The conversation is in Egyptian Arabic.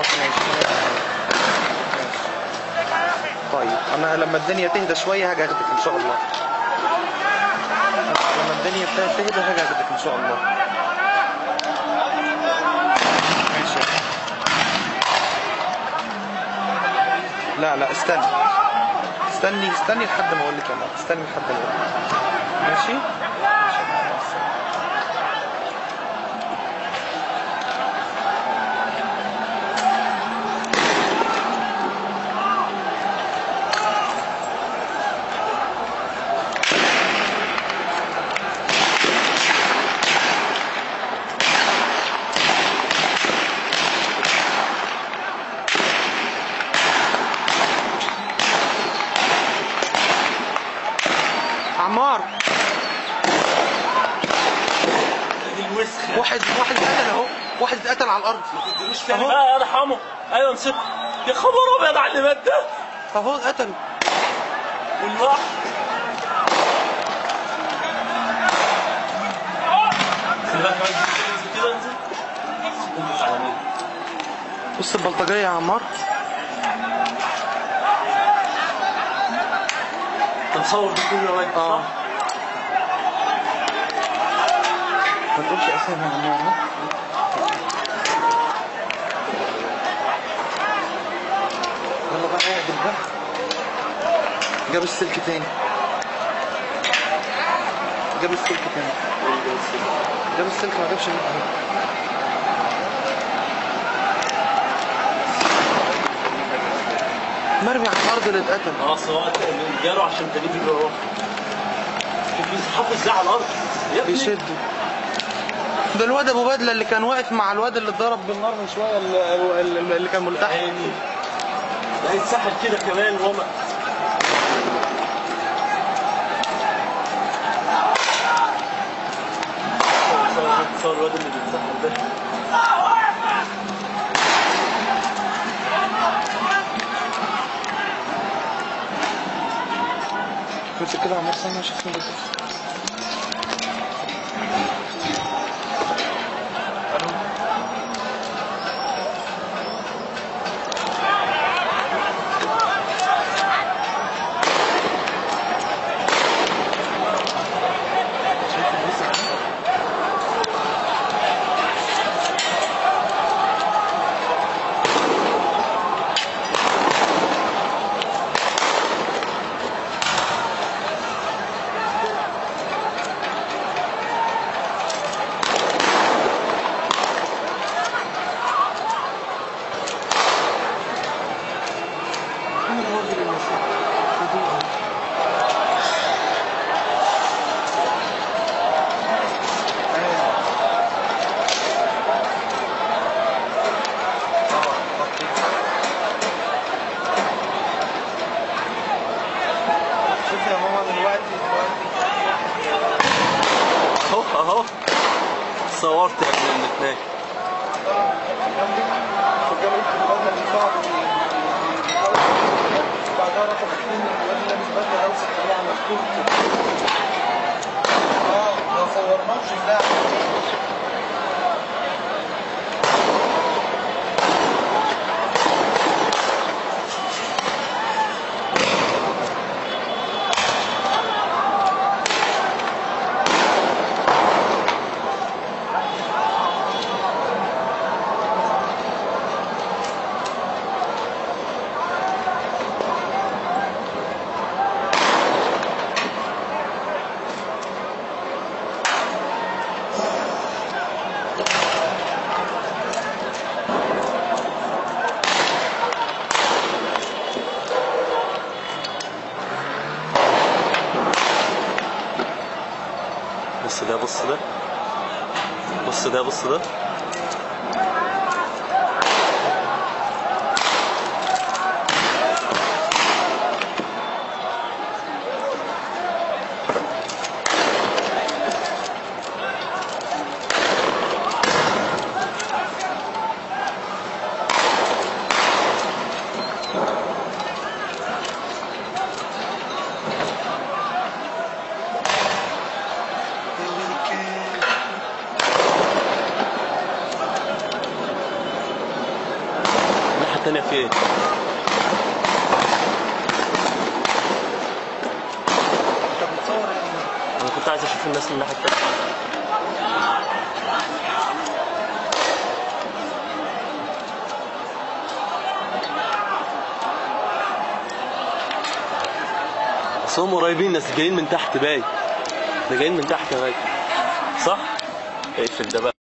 خلاص ماشي ماشي. طيب انا لما الدنيا تهدى شويه هاجي اخدك ان شاء الله لما الدنيا ابتدت تهدى هاجي اخدك ان شاء الله ماشي لا لا استني استني استني لحد ما اقول لك انا استني لحد ما اقول لك ماشي ماشي مع السلامة. عمار دي الوسخه واحد واحد اتقتل اهو واحد اتقتل على الارض ما تديلوش تاني أهو. بقى ارحمه ايوه مسكه يا خبر ابيض على اللي مات ده اهو اتقتل والواحد خلي بالك بقى، انزل كده انزل انزل على مين بص البلطجيه يا عمار انت مصور ده كله يا واد اه صح؟ ما تقولش اسامي يا عمار ها؟ يلا بقى اعدل بقى جاب السلك تاني جاب السلك تاني جاب السلك ما جابش منه مرمي على الارض اللي اتقتل اه سواء جاله عشان تاني بيجي وراه شوف بيتحط ازاي على الارض يا ابني بيشدوا ده الواد ابو بدله اللي كان واقف مع الواد اللي اتضرب بالنار من شويه اللي, اللي اللي كان ملتحق عيني ده هيتسحل كده كمان وما صور- صور- صور الواد اللي بيتسحل ده كنت كده عمار سامع شوف مين ده. مين الراجل اللي صديقه؟ شوف يا ماما دلوقتي دلوقتي اهو اهو صورت يا ابن الاثنين بعدها رفض اثنين الواد اللي مش بدل اوسخ عليه على مكتوب اه ما صورناش لا بص ده بص ده بص ده بص ده التانية في ايه؟ انت بتصور ايه؟ انا كنت عايز اشوف الناس من الناحية التانية بس هم قريبين ناس جايين من تحت باين ده جايين من تحت يا باين صح؟ اقفل ده بقى